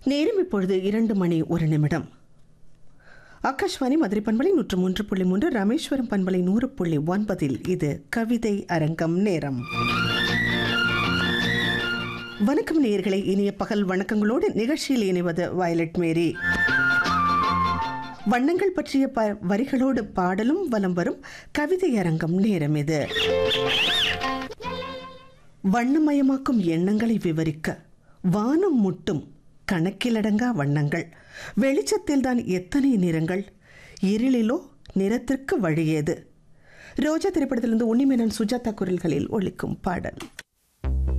நேரம் இப்பொழுது இரண்டு மணி ஒரு நிமிடம் ஆகாஷ்வாணி மதுரை பண்பலை நூற்று மூன்று புள்ளி மூன்று ராமேஸ்வரம் பண்பலை நூறு புள்ளி ஒன்பதில் இது கவிதை அரங்கம் நேரம் வணக்கம் நேயர்களை இனிய பகல் வணக்கங்களோடு நிகழ்ச்சியில் இணைவது வயலட் மேரி வண்ணங்கள் பற்றிய ப வரிகளோடு பாடலும் வலம் வரும் கவிதை அரங்கம் நேரம் இது வண்ணமயமாக்கும் எண்ணங்களை விவரிக்க வானம் முட்டும் கணக்கிலடங்கா வண்ணங்கள் வெளிச்சத்தில்தான் எத்தனை நிறங்கள் இருளிலோ நிறத்திற்கு வழியேது ரோஜா திரைப்படத்திலிருந்து உன்னிமேனன் சுஜாதா குரல்களில் ஒலிக்கும் பாடல்